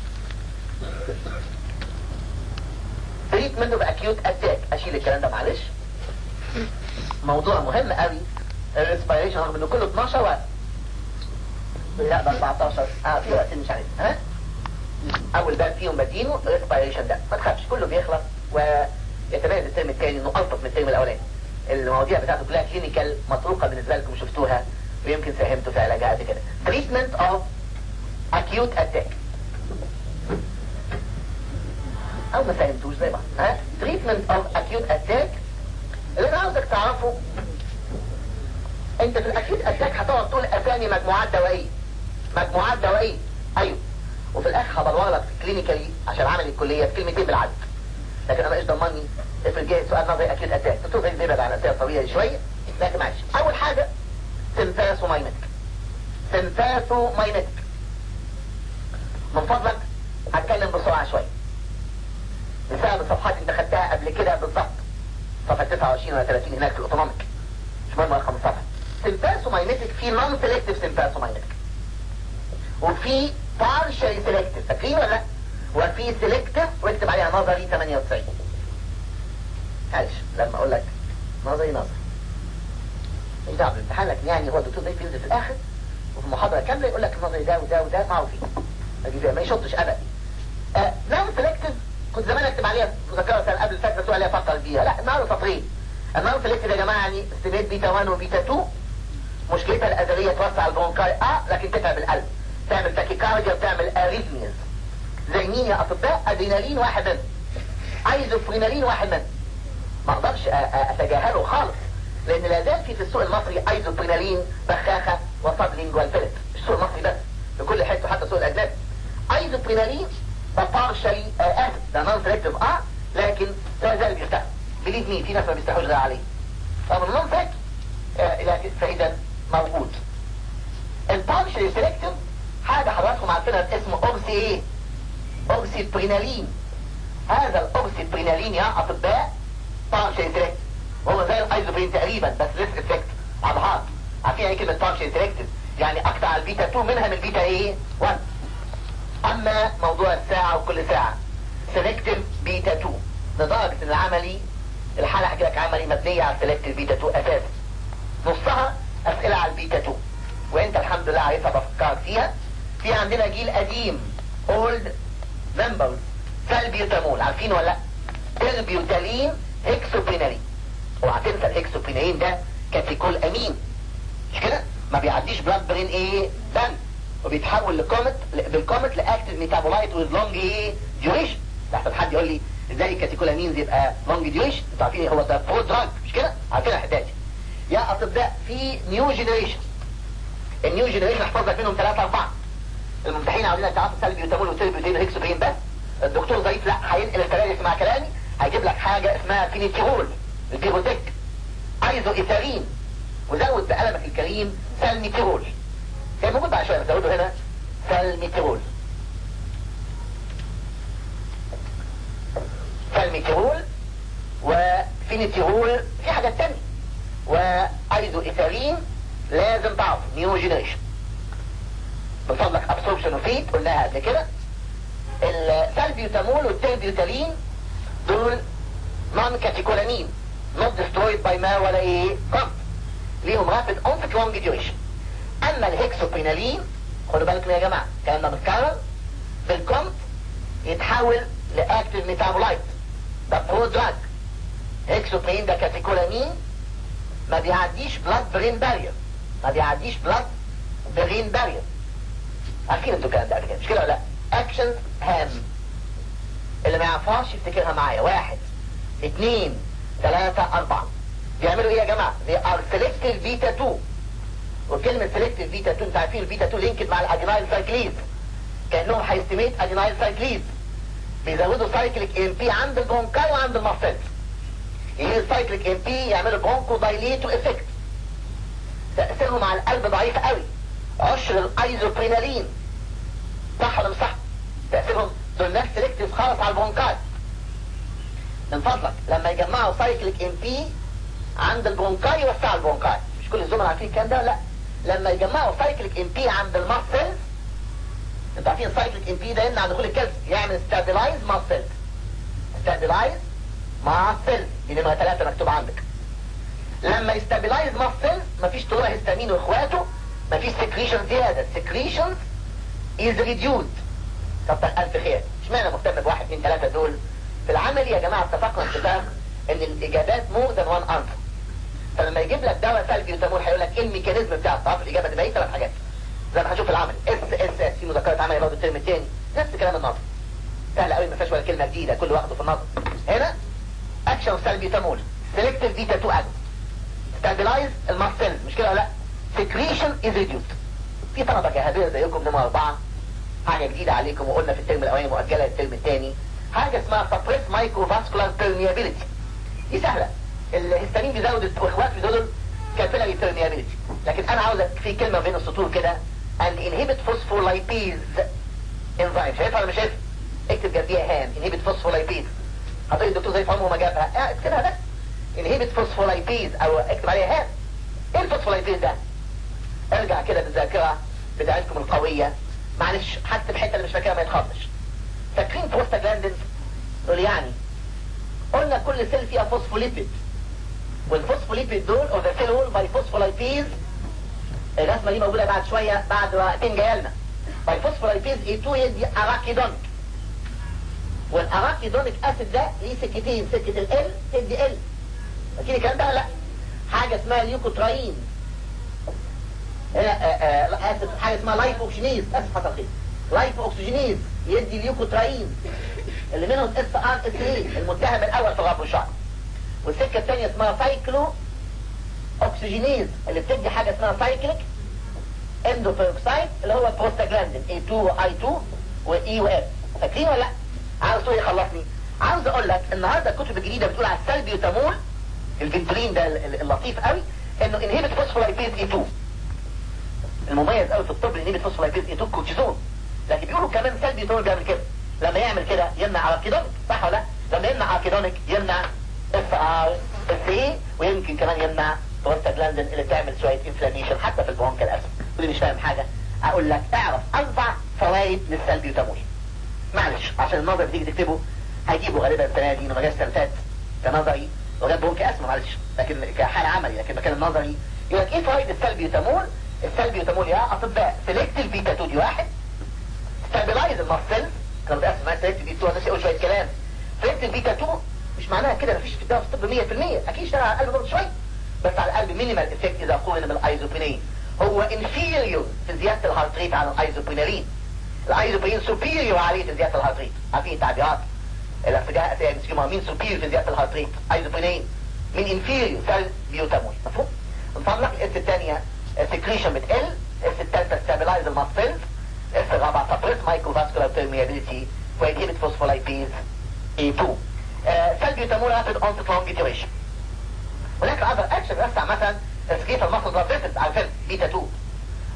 treatment of acute attack اشيل الكلام ده معلش موضوع مهم قوي الريسبيريشن رغم انه كله 12 وقت لا ب 14 اه في وقت مش عارف ها اول باب فيهم بدينه الريسبيريشن ده ما تخافش كله بيخلص ويتميز الترم الثاني انه الطف من الترم الاولاني المواضيع بتاعته كلها كلينيكال مطروقه بالنسبه لكم شفتوها ويمكن ساهمتوا في علاجها قبل كده treatment of acute attack او ما ساهمتوش زي بعض ها treatment of acute attack اللي انا عاوزك تعرفه انت في الاكيوت اتاك هتقعد تقول اسامي مجموعات دوائيه مجموعات دوائيه ايوه وفي الاخر هدور لك في كلينيكالي عشان عمل الكليه في كلمتين بالعدد لكن انا ايش ضمني افرض جاي سؤال نظري اكيد اتاك دكتور غير بيبعد عن الاسئله الطبيعيه شويه لكن معلش اول حاجه سنفاسوماينتك سنفاسوماينتك من فضلك هتكلم بسرعه شويه بسبب الصفحات انت خدتها قبل كده بالظبط صفحه 29 ولا 30 هناك في الاوتونوميك مش مهم رقم الصفحه سمباسوماينتك في نون سيلكتيف سمباسوماينتك وفي بارشال سيلكتيف فاكرين ولا لا وفي سيلكتيف واكتب عليها نظري 98 معلش لما اقول لك نظري نظري مش دعوه بالامتحان لكن يعني هو الدكتور ده ينزل في الاخر وفي محاضره كامله يقول لك النظري ده وده وده معروفين ما يشطش ابدا آه نون سيلكتيف كنت زمان اكتب عليها مذكره سنه قبل فاتت عليها فقره بيها لا النهارده سطرين النون سيلكتيف يا جماعه يعني استيميت بيتا 1 وبيتا 2 مشكلتها الأزلية توسع البرونكاي اه لكن تتعب القلب تعمل تاكيكارديا وتعمل اريثميز زي مين يا اطباء ادرينالين واحد منهم ايزوبرينالين واحد منهم ما اقدرش اتجاهله خالص لان لا زال في في السوق المصري ايزوبرينالين بخاخه وصابلينج والفلت السوق المصري بس في كل حته حتى السوق الاجنبي ايزوبرينالين بارشلي اسف ده نون سيلكتيف اه لكن لا زال بيستخدم بليف مي في ناس ما بيستحوش غير عليه طب النون فاك لكن فاذا موجود البارشلي سيلكتيف حاجة حضراتكم عارفينها اسمه اوكسي ايه اوكسي برينالين هذا الاوكسي برينالين يا اطباء بارشلي سيلكتيف وهو زي الايزوبرين تقريبا بس ليس افكت اضعاف عارفين يعني كلمة بارشلي سيلكتيف يعني اقطع البيتا 2 منها من البيتا ايه 1 اما موضوع الساعة وكل ساعة سيلكتيف بيتا 2 لدرجة ان العملي الحالة هحكي لك عملي مبنية على سيلكتيف بيتا 2 اساسا نصها اسئلة على البيتا 2 وانت الحمد لله عارفها بفكرك فيها في عندنا جيل قديم اولد ممبرز سالبيوتامول عارفين ولا لا تربيوتالين هيكسوبرينالين اوعى تنسى الهيكسوبرينالين ده كاتيكول امين مش كده ما بيعديش بلاد برين ايه دم وبيتحول لكومت بالكومت لاكتيف ميتابولايت ويز لونج ايه ديوريشن لحسن حد يقول لي ازاي الكاتيكول امين يبقى لونج ديوريشن انتوا عارفين هو ده برو دراج مش كده عارفين الحته دي يا اطباء في نيو جينيريشن النيو جينيريشن احفظ لك منهم ثلاثة أربعة الممتحين عاوزين تعرفوا سلبي وتامول وتربيوتين هيكسوبرين بس الدكتور ضيف لا هينقل الكلام مع كلامي هيجيب لك حاجة اسمها فينيتيرول البيروتيك ايزو ايثارين وزود بقلمك الكريم سالميتيرول كان موجود بعد شويه بزوده هنا سالميترول سالميترول وفينيترول في حاجات تانية وايزو ايثارين لازم تعرف نيو جينيريشن من فضلك ابسوربشن وفيت قلناها قبل كده السالبيوتامول والتربيوتالين دول نون كاتيكولامين not destroyed by ما ولا ايه كومت ليهم rapid onset long duration اما الهكسوبينالين خدوا بالكم يا جماعه الكلام ده متكرر بالكومت يتحول لاكتيف ميتابولايت ده برو دراج هكسوبين ده كاتيكولامين ما بيعديش بلاد برين بارير ما بيعديش بلاد برين بارير عارفين انتوا الكلام ده قبل كده مش كده ولا لا اكشن هام اللي ما يعرفهاش يفتكرها معايا واحد اثنين ثلاثة أربعة بيعملوا ايه يا جماعة؟ they are selective beta 2 وكلمة selective beta 2 انتوا عارفين البيتا 2 لينكد مع الاجنايل سايكليز كأنهم هيستيميت اجنايل سايكليز بيزودوا سايكليك ام بي عند البرونكاي وعند المفصل يجي السايكليك ام بي يعملوا برونكو دايليتو افكت تأثيرهم على القلب ضعيف قوي عشر الايزوبرينالين صح ولا مش صح؟ تأثيرهم دول ناس سيلكتيف خالص على البرونكاي من فضلك لما يجمعوا سايكليك ام بي عند البرونكاي يوسعوا البرونكاي مش كل الزملاء عارفين الكلام ده لا لما يجمعوا سايكليك ام بي عند الماسل انتوا عارفين السايكليك ام بي ده يمنع دخول الكالسيوم يعمل ستابلايز ماسل ستابلايز ماسل دي نمره ثلاثه مكتوب عندك لما يستابلايز ماسل مفيش طلوع هستامين واخواته مفيش سكريشن زياده سكريشن از ريديوز كتر الف خير اشمعنى مهتم بواحد اثنين ثلاثه دول في العمل يا جماعه اتفقنا اتفاق ان الاجابات مور ذان وان انسر فلما يجيب لك دواء سلبي وتامول هيقول لك ايه الميكانيزم بتاعه تعرف الاجابه تبقى ايه ثلاث حاجات زي ما هنشوف في العمل اس اس اس في مذكره عمل برضه الترم الثاني نفس كلام النظر سهل قوي ما فيهاش ولا كلمه جديده كل واحده في النظر هنا اكشن سلبي تامول سيلكتيف بيتا 2 اجون ستابلايز الماسل مش كده ولا لا سكريشن از ريديوس في طلبه جهابيه زيكم نمره اربعه حاجه جديده عليكم وقلنا في الترم الاولاني مؤجله للترم الثاني حاجه اسمها سبريس مايكرو فاسكولار بيرميابيليتي دي سهله الهستامين بيزود واخوات بيزودوا كابيلاري بيرميابيليتي لكن انا عاوزك في كلمه بين السطور كده and inhibit phospholipase enzyme شايفها ولا مش شايف اكتب جنبيها هام inhibit phospholipase هتقولي الدكتور زي عمره ما جابها اه اكتبها بس inhibit phospholipase او اكتب عليها هام ايه الفوسفولايبيز ده ارجع كده بالذاكره بتاعتكم القويه معلش حتى الحته اللي مش فاكرها ما يتخضش فاكرين بروستاجلاندين دول يعني قلنا كل سيل فيها فوسفوليبيد والفوسفوليبيد دول او ذا سيل وول باي فوسفولايبيز الرسمه دي موجوده بعد شويه بعد وقتين جايه لنا باي فوسفولايبيز اي 2 يدي اراكيدونيك والاراكيدونيك اسيد ده ليه سكتين سكه ال تدي ال فاكرين الكلام ده لا حاجه اسمها اليوكوتراين اسف حاجه اسمها لايف اوكسجينيز اسف حصل خير لايف اوكسجينيز يدي اليوكوتراين اللي منهم اس ار اس اي المتهم الاول في غرب الشعر والسكه الثانيه اسمها سايكلو اوكسجينيز اللي بتدي حاجه اسمها سايكليك اندوبيروكسايد اللي هو بروستاجلاندين A2 و I2 و E و F فاكرين ولا لا؟ عاوز تقول يخلصني عاوز اقول لك النهارده الكتب الجديده بتقول على السلبيوتامول الفنتولين ده اللطيف قوي انه انهبت فوسفولايبيز A2 المميز قوي في الطب انهبت فوسفولايبيز A2 كورتيزون لكن بيقولوا كمان سلبيوتامول بيعمل كده لما يعمل كده يمنع اركيدونيك صح ولا لا؟ لما يمنع اركيدونيك يمنع اف ار اس اي ويمكن كمان يمنع بروستاجلاندين اللي تعمل شويه انفلاميشن حتى في البرونكال اسف واللي مش فاهم حاجه اقول لك اعرف اربع فوائد للسلبيوتامول معلش عشان النظر بتيجي تكتبه هيجيبوا غالبا السنه دي وما جاش السنه اللي فاتت كنظري وجاب برونكي اسمه معلش لكن كحال عملي لكن مكان النظري يقول لك ايه فوائد السلبيوتامول السلبيوتامول يا اطباء سيلكتيف بيتا 2 دي واحد ستابلايز المصل انا بتقسم معايا سيلكتيف بيتا 2 الناس يقول شويه كلام سيلكتيف بيتا 2 مش معناها كده مفيش في الدواء في الطب 100% اكيد اشتغل على القلب برضه شويه بس على القلب مينيمال افكت اذا قورن بالايزوبينين هو انفيريور في زياده الهارت ريت على الايزوبينالين الايزوبينين سوبيريور عليه في زياده الهارت ريت عارفين التعبيرات الارتجاع بيسموها مين سوبيريور في زياده الهارت ريت ايزوبينين من انفيريور سيل بيوتامول مفهوم من فضلك الاس الثانيه السكريشن بتقل اس الثالثه ستابلايز الماسلز اس الرابعه سبريس مايكرو فاسكولار بيرميابيليتي وانهبت فوسفولايبيز A2 سيل بيوتامول رابيد اونست لونج ديوريشن هناك اذر اكشن يوسع مثلا تسكيت المصل بلاد فيسلز على الفيلم بيتا 2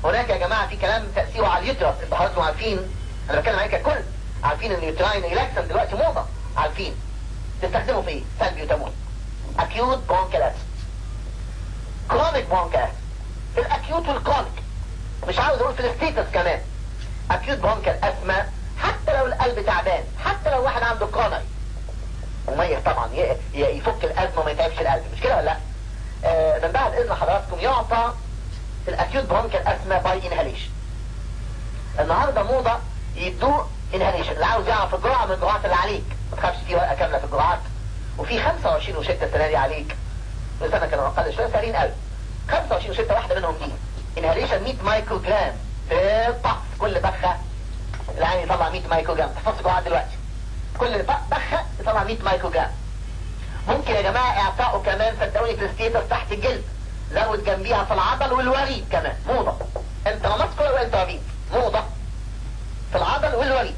هناك يا جماعة في كلام تأثيره على اليوترس انتوا حضراتكم عارفين انا بتكلم عليك ككل عارفين ان اليوتراين ريلاكسن دلوقتي موضة عارفين تستخدمه في ايه؟ سلبيوتامول اكيوت برونكال كرونيك برونكال في الاكيوت والكرونيك مش عاوز اقول في الستيتس كمان اكيوت برونكال اسما حتى لو القلب تعبان حتى لو واحد عنده كرونري مميز طبعا ي- ي- يفك الازمه وما يتعبش القلب مش كده ولا لا؟ آه من بعد اذن حضراتكم يعطى في الاكيوت برونكال اسما باي انهاليشن النهارده موضه يدوه انهاليشن اللي عاوز يعرف الجرعه من الجرعات اللي عليك ما تخافش في ورقه كامله في الجرعات وفي 25 وشته السنه دي عليك كل سنه كانوا اقل شويه سعرين قوي 25 وشته واحده منهم دي انهاليشن 100 مايكرو جرام في الطقس كل بخه العين يطلع 100 مايكرو جرام تحفظ الجرعات دلوقتي كل بخه يطلع 100 مايكرو جرام ممكن يا جماعه اعطائه كمان صدقوني في الستيتس تحت الجلد زود جنبيها في العضل والوريد كمان موضه انت ماسكه وانت وريد موضه في العضل والوريد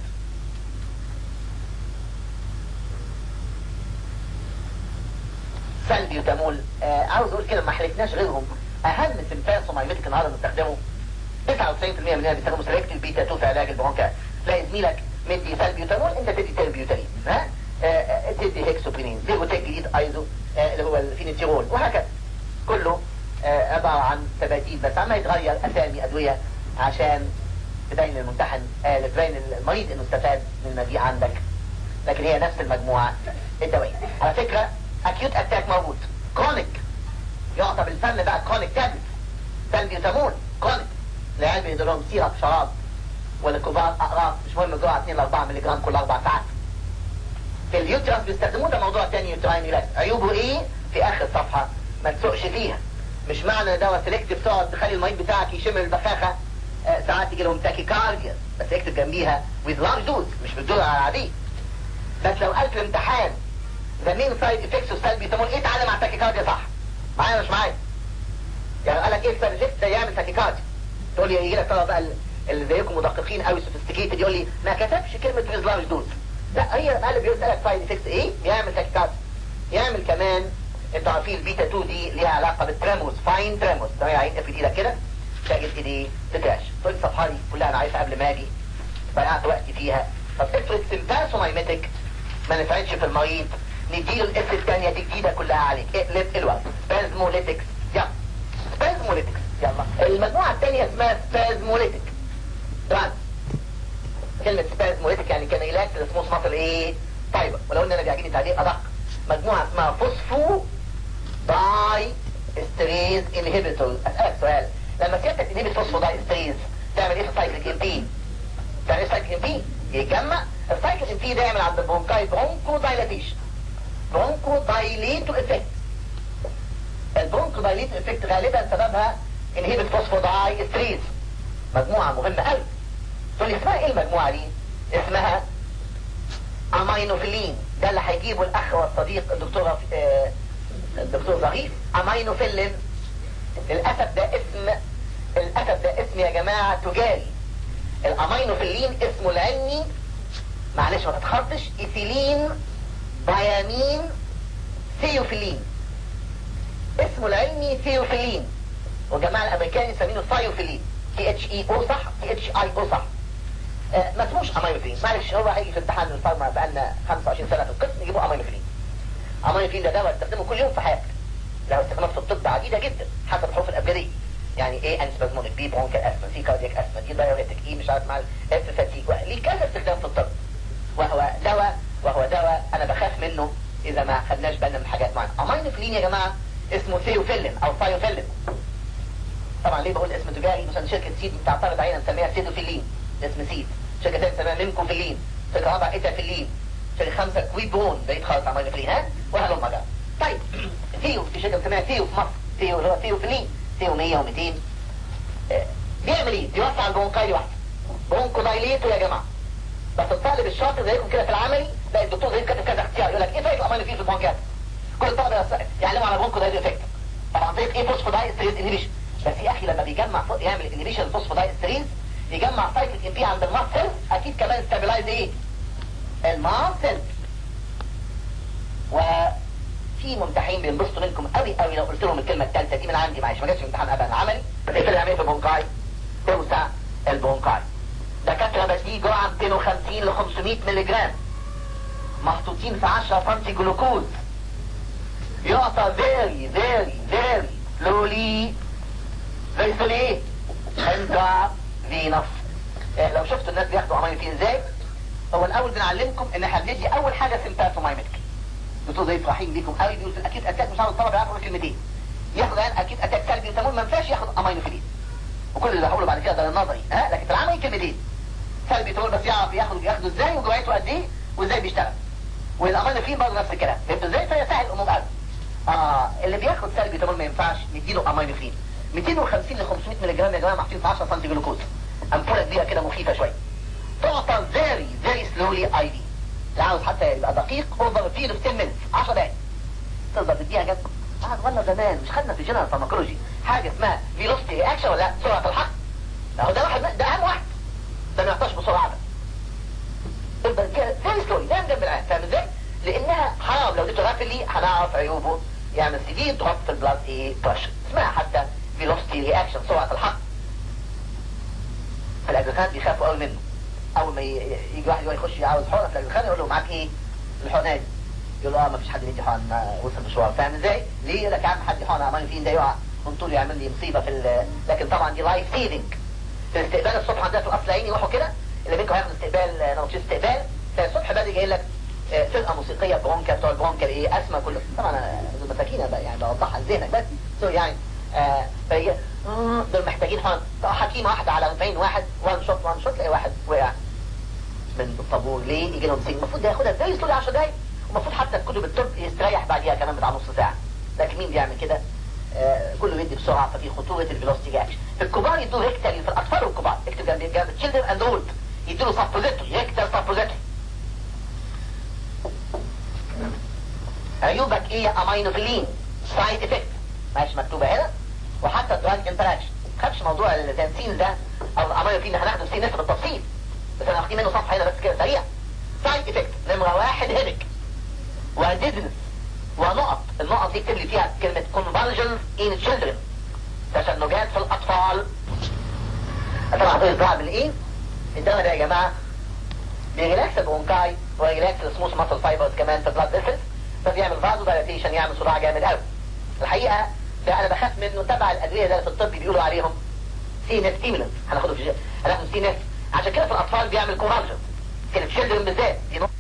سلبيوتامول آه عاوز اقول كده ما حلفناش غيرهم اهم سمباسومايميتك النهارده بنستخدمه 99% منها بيستخدموا سلكتيف بيتا 2 في علاج البرونكات تلاقي زميلك مدي سلبيوتامول انت تدي تربيوتامين ها آه، آه، تدي هيكسوبرينين فيجوتيك جديد ايزو آه، اللي هو الفينيتيرول وهكذا كله آه، عبارة عن تباديل بس عم يتغير اسامي ادوية عشان تبين للممتحن آه تبين المريض انه استفاد من المبيع عندك لكن هي نفس المجموعة الدوائية على فكرة اكيوت اتاك موجود كرونيك يعطى بالفم بقى كرونيك تابلت سلبيوتامول كرونيك العيال بيدوا لهم سيرب شراب والكبار اقراص مش مهم الجرعة 2 ل 4 مللي جرام كل اربع ساعات في اليوترس بيستخدموه ده موضوع تاني يوتراين ريلاكس عيوبه ايه في اخر صفحة ما تسوقش فيها مش معنى ان دواء سيلكتيف تقعد تخلي المريض بتاعك يشم البخاخة آه، ساعات يجي لهم تاكيكارديا بس اكتب جنبيها with large dose مش بالجرعة العادية بس لو قال في الامتحان the main side effects of سلبيوتامول ايه تعالى مع التاكيكارديا صح معايا ولا مش معايا يعني قال لك ايه السايد افكت ده يعمل تاكيكارديا تقول لي يجي لك طلبه بقى اللي زيكم مدققين قوي سوفيستيكيتد يقول لي ما كتبش كلمه with large dose لا هي قال بيسالك سايد افكتس ايه يعمل تاكيكارديا يعمل كمان انتوا عارفين البيتا 2 دي ليها علاقه بالتريموس فاين تريموس ده يعني افرد ايدك كده تجد ايديه تتراش تقول لي الصفحه دي كلها انا عايزها قبل ما اجي ضيعت وقتي فيها طب افرض سمباسومايمتك ما نفعتش في المريض نديله الاس الثانيه دي جديده كلها عليك اقلب الوقت سبازموليتكس يلا سبازموليتكس يلا المجموعه الثانيه اسمها سبازموليتك بعد كلمة سبازموليتك يعني كان ريلاكس الاسموس مصر ايه طيبة ولو ان انا بيعجبني تعليق ادق مجموعة اسمها فوسفو باي استريز انهبيتور اسألك سؤال لما سيادتك انهبت فوسفو باي استريز تعمل ايه في السايكليك ام بي تعمل ايه السايكليك ام بي يجمع السايكليك ام بي ده يعمل عند البرونكاي برونكو دايلاتيشن برونكو دايليتو افكت البرونكو دايليتو افكت غالبا سببها انهبت فوسفو داي استريز مجموعة مهمة قوي تقول لي اسمها ايه المجموعة دي اسمها امينوفيلين ده اللي هيجيبه الاخ والصديق الدكتور آه، الدكتور ظريف امينوفيلين للاسف ده اسم للاسف ده اسم يا جماعة تجاري الامينوفيلين اسمه العلمي معلش ما تتخطش ايثيلين بيامين ثيوفيلين اسمه العلمي ثيوفيلين والجماعة الامريكان يسمينه ثايوفيلين تي اتش اي او صح تي اتش اي او صح آه، ما اسموش امينوفيلين معلش هو هيجي في امتحان الفارما بقالنا 25 سنة في القسم يجيبوا امينوفيلين امينوفيلين ده دواء تستخدمه كل يوم في حياتك له استخدامات في الطب عديدة جدا حسب الحروف الابجدية يعني ايه انسبازمونيك بي برونكال اسما سي كاردياك اسما دي دايوريتك اي مش عارف مع الاف فاتيك ليه كذا استخدام في الطب وهو دواء وهو دواء انا بخاف منه اذا ما خدناش بالنا من حاجات معينه امينوفيلين يا جماعه اسمه ثيوفيلين او ثايوفيلين طبعا ليه بقول اسم تجاري مثلا شركه سيد بتعترض علينا نسميها سيدوفيلين اسم سيد شركه ثانيه نسميها ميمكوفيلين شركه رابعه ايتافيلين شركه خمسه كويبون بقيت خالص امينوفيلين ها وهلم بقى طيب ثيو في شركه بنسميها ثيو في مصر ثيو اللي هو ثيوفيلين ثيو 100 و200 بيعمل ايه؟ بيوسع البرونكاي واحده برونكو دايليتو يا جماعه بس الطالب الشاطر زيكم كده في العملي لا الدكتور زي كاتب كذا اختيار يقول لك ايه فايده الامينوفيلين في البرونكات كل الطلبه يعلموا على برونكو دايليتو افكت طبعا طريق ايه فوسفودايستريز انهبيشن بس يا اخي لما بيجمع فوق يعمل انهبيشن الفوسفودايستريز يجمع سايكليك ام بي عند الماسل اكيد كمان ستابلايز ايه الماسل وفي ممتحين بينبسطوا منكم قوي قوي لو قلت لهم الكلمه الثالثه دي من عندي معلش ما جاتش امتحان ابدا عملي بس ايه اللي عمليه في البونكاي البرونكاي دكاترة بديه جرعة 250 ل 500 مللي جرام محطوطين في 10 سم جلوكوز يعطى very very very slowly very slowly انترا فينوس لو شفتوا الناس بياخدوا امينوفين ازاي هو الاول بنعلمكم ان احنا بندي اول حاجه سيمباثومايمتك انتوا زي فرحين بيكم قوي بيقولوا في الاكيد اتاك مش عارف الطلبه يعرفوا كلمتين ياخد الان اكيد اتاك سلبي يسموه ما ينفعش ياخد امينوفيلين وكل اللي هقوله بعد كده ده النظري ها لكن في العملي كلمتين سلبي تقول بس يعرف ياخد ياخده ازاي وجرعته قد ايه وازاي بيشتغل والامينوفيلين برضه نفس الكلام فهمتوا ازاي فهي سهل الامور قوي اه اللي بياخد سلبي تقول ما ينفعش نديله امينوفيلين 250 ل 500 مللي جرام يا جماعه محطوطين في 10 سم جلوكوز امبوله كبيره كده مخيفه شويه تعطى فيري فيري سلولي اي في اللي عاوز حتى يبقى دقيق اوفر بيريد اوف 10 مينتس 10 دقايق تقدر تديها جد قعد ولا زمان مش خدنا في جنرال فارماكولوجي حاجه اسمها فيلوستي رياكشن ولا سرعه الحق اهو ده واحد ده اهم واحد ده ما يعطاش بسرعه ده يبقى كده فيري سلولي ده جنب العين فاهم ازاي؟ لانها حرام لو اديته رابلي هنعرف عيوبه يعمل سيفير دروب في البلاد ايه بريشر اسمها حتى فيلوستي رياكشن سرعه الحق فالاجريخان بيخافوا قوي منه اول ما يجي واحد يخش عاوز حقنه في الاجريخان يقول له معاك ايه الحقنه دي يقول له اه ما فيش حد بيدي حقن ما وصل مشوار فاهم ازاي ليه يقول لك يا عم حد حقنه عمال فين ده يقع طول يعمل لي مصيبه في ال... لكن طبعا دي لايف سيفنج في الاستقبال الصبح عندنا في القصر العيني يروحوا كده اللي منكم هياخد استقبال نوتش استقبال الصبح بدري جاي لك فرقه موسيقيه برونكا بتوع البرونكا ايه اسمى كله طبعا مساكين بقى يعني بوضحها لذهنك بس سوري يعني آه فهي دول محتاجين حقن حكيمه واحده على 40 واحد وان شوت وان شوت تلاقي واحد وقع من الطابور ليه يجي لهم سين المفروض ده ياخدها ازاي يصلي 10 دقايق المفروض حتى في كتب الطب يستريح بعديها كمان بتاع نص ساعه لكن مين بيعمل كده آه كله بيدي بسرعه ففي خطوره الفيلوستي اكشن في الكبار يدوا ريكتال في الاطفال والكبار اكتب جنب جنب تشيلدرن اند اولد يدوا سابوزيتوري ريكتال سابوزيتوري عيوبك ايه امينوفيلين سايد افكت ماشي مكتوبه هنا وحتى دراج انتراكشن ما تخافش موضوع التنسين ده او الامينوفيلين هناخده سي نفس بالتفصيل بس انا واخدين منه صفحه هنا بس كده سريع سايد افكت نمره واحد هيدك وديزنس ونقط النقط دي اكتب لي فيها كلمه convulsions in children تشنجات في الاطفال طبعا دول الضرب بالايه الدواء ده يا جماعه بيريلاكس البرونكاي ويريلاكس السموث ماسل فايبرز كمان في البلاد فيسلز فبيعمل فازو دايلاتيشن يعمل صداع جامد قوي الحقيقه ده انا بخاف منه تبع الادويه ده في الطب بيقولوا عليهم سي نف ستيمولنت هناخده في هناخده سي نف عشان كده في الاطفال بيعمل كونفرجن في الشيلدرن بالذات